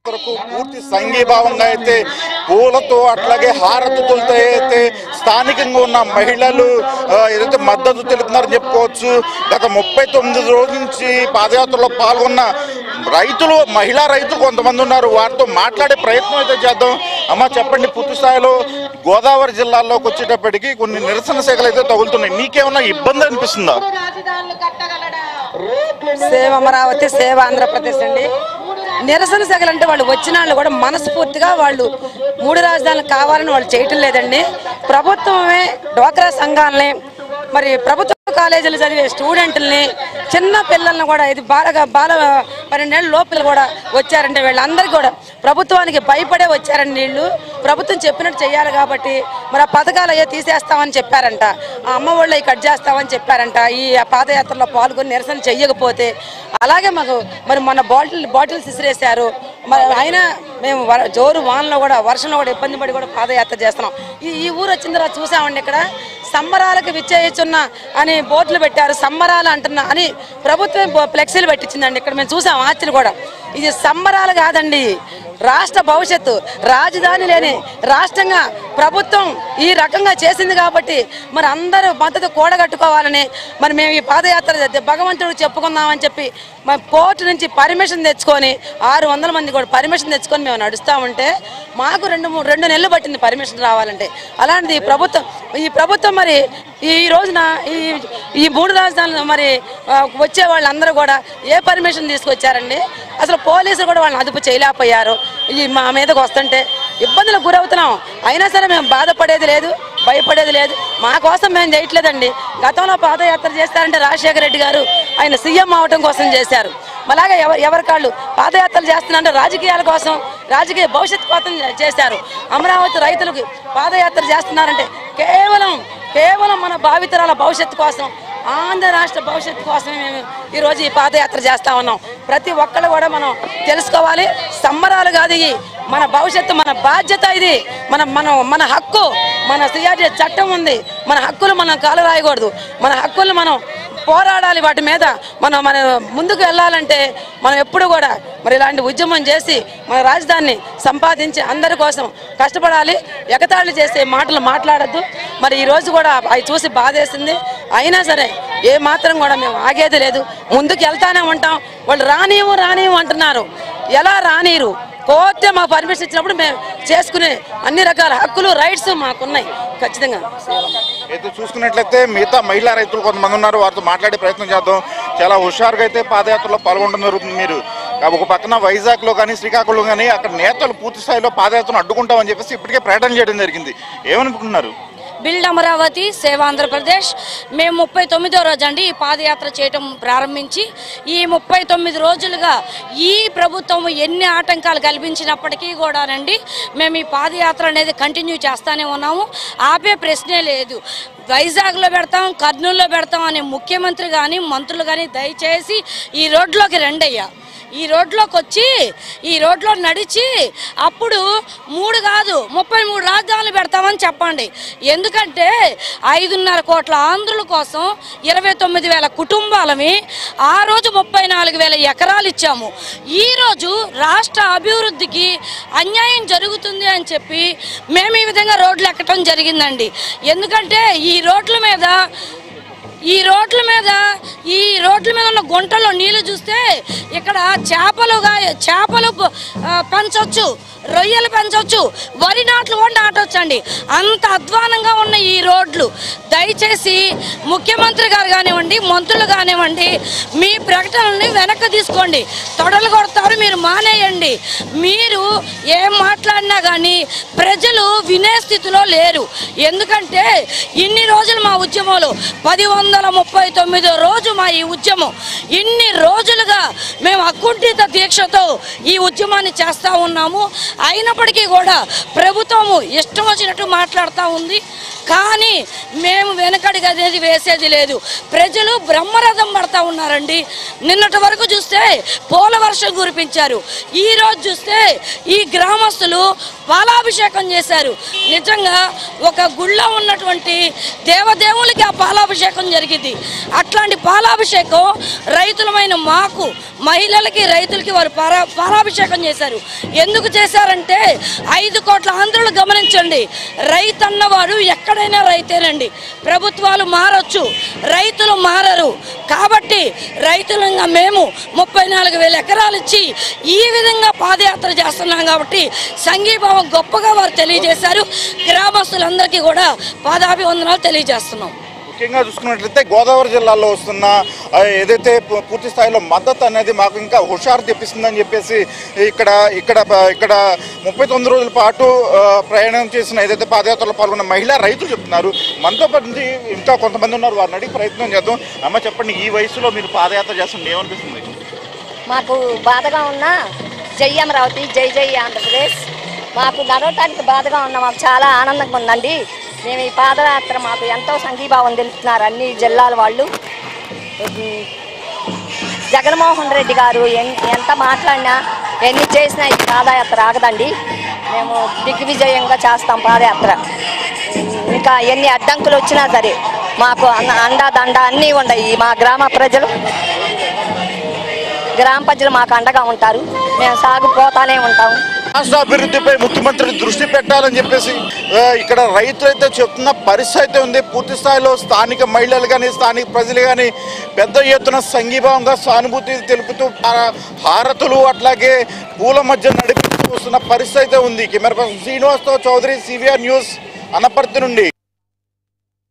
పాదయాత్రకు పూర్తి సంఘీభావంగా అయితే పూలతో అట్లాగే హారతులతో అయితే స్థానికంగా ఉన్న మహిళలు ఆ, ఏదైతే మద్దతు తెలుపుతున్నారని చెప్పుకోవచ్చు గత ముప్పై తొమ్మిది రోజుల నుంచి పాదయాత్రలో పాల్గొన్న రైతులు మహిళా రైతులు కొంతమంది ఉన్నారు వారితో మాట్లాడే ప్రయత్నం అయితే చేద్దాం అమ్మ చెప్పండి పూర్తి స్థాయిలో గోదావరి జిల్లాలోకి వచ్చేటప్పటికి కొన్ని నిరసన శాఖలు అయితే తగులుతున్నాయి మీకేమన్నా ఇబ్బంది అనిపిస్తుందా సేవ అమరావతి సేవ ఆంధ్రప్రదేశ్ అండి నిరసన సగలు అంటే వాళ్ళు వచ్చిన వాళ్ళు కూడా మనస్ఫూర్తిగా వాళ్ళు మూడు రాజధానులు కావాలని వాళ్ళు చేయటం లేదండి ప్రభుత్వమే డ్వాక్రా సంఘాలని మరి ప్రభుత్వ కాలేజీలు చదివే స్టూడెంట్లని చిన్న పిల్లల్ని కూడా ఇది బాలగా బాల పన్నెండేళ్ళ లోపల కూడా వచ్చారంటే వీళ్ళందరికీ కూడా ప్రభుత్వానికి భయపడే వచ్చారండి వీళ్ళు ప్రభుత్వం చెప్పినట్టు చేయాలి కాబట్టి మరి ఆ పథకాలు అయ్యో తీసేస్తామని చెప్పారంట ఆ అమ్మ వాళ్ళు అవి కట్ చేస్తామని చెప్పారంట ఈ పాదయాత్రలో పాల్గొని నిరసన చెయ్యకపోతే అలాగే మాకు మరి మొన్న బాటిల్ బాటిల్స్ విసిరేశారు మరి అయినా మేము వ- జోరు వానలో కూడా వర్షంలో కూడా ఇబ్బంది పడి కూడా పాదయాత్ర చేస్తున్నాం ఈ ఈ ఊరు వచ్చిన తర్వాత చూసామండి ఇక్కడ సంబరాలకు విచ్చేయచున్న అని బోర్డులు పెట్టారు సంబరాలు అంటున్నా అని ప్రభుత్వం బో- ఫ్లెక్సీలు పెట్టించిందండి ఇక్కడ మేము చూసాం ఆర్చిలు కూడా ఇది సంబరాలు కాదండి రాష్ట్ర భవిష్యత్తు రాజధాని లేని రాష్ట్రంగా ప్రభుత్వం ఈ రకంగా చేసింది కాబట్టి మరి అందరూ మద్దతు కూడగట్టుకోవాలని మరి మేము ఈ పాదయాత్ర చేద్దాం. భగవంతుడికి చెప్పుకుందామని చెప్పి మరి కోర్టు నుంచి పర్మిషన్ తెచ్చుకొని ఆరు వందల మంది కూడా పర్మిషన్ తెచ్చుకొని మేము నడుస్తామంటే మాకు రెండు మూడు రెండు నెలలు పట్టింది పర్మిషన్ రావాలంటే అలాంటిది ఈ ప్రభుత్వం ఈ ప్రభుత్వం మరి ఈ రోజున ఈ ఈ మూడు రాజధానులు మరి ఆ, వచ్చే వాళ్ళందరూ కూడా ఏ పర్మిషన్ తీసుకొచ్చారండి అసలు పోలీసులు కూడా వాళ్ళని అదుపు చేయలేకపోయారు ఈ మా మీదకి వస్తుంటే ఇబ్బందులకు గురవుతున్నాం అయినా సరే మేము బాధపడేది లేదు భయపడేది లేదు మా కోసం మేము చేయట్లేదండి గతంలో పాదయాత్ర చేస్తారంటే రాజశేఖర రెడ్డి గారు ఆయన సీఎం అవటం కోసం చేశారు అలాగే ఎవరు ఎవరి కాళ్ళు పాదయాత్రలు చేస్తున్నారంటే రాజకీయాల కోసం రాజకీయ భవిష్యత్తు కోసం చేశారు అమరావతి రైతులకు పాదయాత్ర చేస్తున్నారంటే కేవలం కేవలం మన భావితరాల భవిష్యత్తు కోసం ఆంధ్ర రాష్ట్ర భవిష్యత్తు కోసమే మేము ఈరోజు ఈ పాదయాత్ర చేస్తా ఉన్నాం ప్రతి ఒక్కళ్ళు కూడా మనం తెలుసుకోవాలి సంబరాలు కాదు ఇవి మన భవిష్యత్తు మన బాధ్యత ఇది మన మన మన హక్కు మన సిఆర్టీ చట్టం ఉంది మన హక్కులు మనం కాలు రాయకూడదు మన హక్కులు మనం పోరాడాలి వాటి మీద మనం మన ముందుకు వెళ్ళాలంటే మనం ఎప్పుడు కూడా మరి ఇలాంటి ఉద్యమం చేసి మన రాజధానిని సంపాదించి అందరి కోసం కష్టపడాలి ఎగతాళి చేసే మాటలు మాట్లాడద్దు మరి ఈ రోజు కూడా అవి చూసి బాధేసింది అయినా సరే ఏ మాత్రం కూడా మేము ఆగేది లేదు ముందుకు వెళ్తానే ఉంటాం వాళ్ళు రానివ్వు రానివ్వు అంటున్నారు ఎలా రానిరు కోర్టే మాకు పర్మిషన్ ఇచ్చినప్పుడు మేము చేసుకునే అన్ని రకాల హక్కులు రైట్స్ మాకున్నాయి ఖచ్చితంగా అయితే చూసుకున్నట్లయితే మిగతా మహిళా రైతులు కొంతమంది ఉన్నారు వారితో మాట్లాడే ప్రయత్నం చేద్దాం చాలా హుషారుగా అయితే పాదయాత్రలో పాల్గొనడం జరుగుతుంది మీరు కాబట్టి ఒక పక్కన వైజాగ్లో కానీ శ్రీకాకుళం కానీ అక్కడ నేతలు పూర్తి స్థాయిలో పాదయాత్రను అడ్డుకుంటామని చెప్పేసి ఇప్పటికే ప్రకటన చేయడం జరిగింది ఏమనుకుంటున్నారు బిల్డ్ అమరావతి సేవ ఆంధ్రప్రదేశ్ మేము ముప్పై తొమ్మిదో రోజు అండి ఈ పాదయాత్ర చేయటం ప్రారంభించి ఈ ముప్పై తొమ్మిది రోజులుగా ఈ ప్రభుత్వం ఎన్ని ఆటంకాలు కల్పించినప్పటికీ కూడానండి మేము ఈ పాదయాత్ర అనేది కంటిన్యూ చేస్తానే ఉన్నాము ఆపే ప్రశ్నే లేదు వైజాగ్లో పెడతాం కర్నూలులో పెడతాం అనే ముఖ్యమంత్రి కానీ మంత్రులు కానీ దయచేసి ఈ రోడ్లోకి రండి అయ్యా ఈ రోడ్లోకి వచ్చి ఈ రోడ్లో నడిచి అప్పుడు మూడు కాదు ముప్పై మూడు రాజధానులు పెడతామని చెప్పండి ఎందుకంటే ఐదున్నర కోట్ల ఆంధ్రుల కోసం ఇరవై తొమ్మిది వేల కుటుంబాలమి ఆ రోజు ముప్పై నాలుగు వేల ఎకరాలు ఇచ్చాము ఈరోజు రాష్ట్ర అభివృద్ధికి అన్యాయం జరుగుతుంది అని చెప్పి మేము ఈ విధంగా రోడ్లు ఎక్కటం జరిగిందండి ఎందుకంటే ఈ రోడ్ల మీద ఈ రోడ్ల మీద ఈ రోడ్ల మీద ఉన్న గుంటలో నీళ్లు చూస్తే ఇక్కడ చేపలుగా చేపలు ఆ, పెంచొచ్చు రొయ్యలు పెంచొచ్చు వరి నాట్లు కూడా నాటొచ్చండి అంత అధ్వానంగా ఉన్న ఈ రోడ్లు దయచేసి ముఖ్యమంత్రి గారు కానివ్వండి మంత్రులు కానివ్వండి మీ ప్రకటనల్ని వెనక్కి తీసుకోండి తొడలు కొడతారు మీరు మానేయండి మీరు ఏం మాట్లాడినా కానీ ప్రజలు వినే స్థితిలో లేరు ఎందుకంటే ఇన్ని రోజులు మా ఉద్యమంలో పది వందల ముప్పై తొమ్మిదో రోజు మా ఈ ఉద్యమం ఇన్ని రోజులుగా మేము అకుంఠిత దీక్షతో ఈ ఉద్యమాన్ని చేస్తూ ఉన్నాము అయినప్పటికీ కూడా ప్రభుత్వము ఇష్టం వచ్చినట్టు మాట్లాడుతూ ఉంది కానీ మేము వెనకడికి అనేది వేసేది లేదు ప్రజలు బ్రహ్మరథం పడతా ఉన్నారండి నిన్నటి వరకు చూస్తే పూల వర్షం కురిపించారు ఈ రోజు చూస్తే ఈ గ్రామస్తులు పాలాభిషేకం చేశారు నిజంగా ఒక గుళ్ళో ఉన్నటువంటి దేవదేవులకి ఆ పాలాభిషేకం జరిగింది అట్లాంటి పాలాభిషేకం రైతులమైన మాకు మహిళలకి రైతులకి వారు పారా పాలాభిషేకం చేశారు ఎందుకు చేశారంటే ఐదు కోట్ల ఆంధ్రులు గమనించండి రైతు అన్నవాడు ఎక్కడైనా రైతేనండి ప్రభుత్వాలు మారొచ్చు రైతులు మారరు కాబట్టి రైతులంగా మేము ముప్పై నాలుగు వేల ఎకరాలు ఇచ్చి ఈ విధంగా పాదయాత్ర చేస్తున్నాం కాబట్టి సంఘీభావం గొప్పగా వారు తెలియజేశారు గ్రామస్తులందరికీ కూడా పాదాభివందనాలు తెలియజేస్తున్నాం ముఖ్యంగా చూసుకున్నట్లయితే గోదావరి జిల్లాలో వస్తున్న ఆ, ఏదైతే పు- పూర్తి స్థాయిలో మద్దతు అనేది మాకు ఇంకా హుషారు తెప్పిస్తుందని చెప్పేసి ఇక్కడ ఇక్కడ ప- ఇక్కడ ముప్పై తొమ్మిది రోజుల పాటు ఆ, ప్రయాణం చేసిన ఏదైతే పాదయాత్రలో పాల్గొన్న మహిళా రైతులు చెప్తున్నారు మనతో పాటు ఇంకా కొంతమంది ఉన్నారు వారిని అడిగి ప్రయత్నం చేద్దాం అమ్మ చెప్పండి ఈ వయసులో మీరు పాదయాత్ర చేస్తుంటే ఏమనిపిస్తుంది మాకు బాధగా ఉన్న జై అమరావతి జై జై ఆంధ్రప్రదేశ్ మాకు నడవటానికి బాధగా ఉన్న మాకు చాలా ఆనందంగా ఉందండి మేము ఈ పాదయాత్ర మాకు ఎంతో సంఘీభావం తెలుపుతున్నారు అన్ని జిల్లాల వాళ్ళు ఉమ్, జగన్మోహన్ రెడ్డి గారు ఎన్- ఎంత మాట్లాడినా ఎన్ని చేసినా ఈ పాదయాత్ర ఆగదండి మేము దిగ్విజయంగా చేస్తాం పాదయాత్ర ఇంకా ఎన్ని అడ్డంకులు వచ్చినా సరే మాకు అన్న అండా దండ అన్నీ ఉన్నాయి మా గ్రామ ప్రజలు గ్రామ ప్రజలు మాకు అండగా ఉంటారు మేము సాగుపోతానే ఉంటాము రాష్ట్ర అభివృద్ధిపై ముఖ్యమంత్రి దృష్టి పెట్టాలని చెప్పేసి ఆ, ఇక్కడ రైతులైతే చెప్తున్న పరిస్థితి అయితే ఉంది పూర్తి స్థాయిలో స్థానిక మహిళలు కానీ స్థానిక ప్రజలు కానీ పెద్ద ఎత్తున సంఘీభావంగా సానుభూతి తెలుపుతూ హార- హారతులు అట్లాగే పూల మధ్య నడిపిస్తూ వస్తున్న పరిస్థితి అయితే ఉంది కెమెరా పర్సన్ శ్రీనివాస్తో చౌదరి సివిఆర్ న్యూస్ అనపర్తి నుండి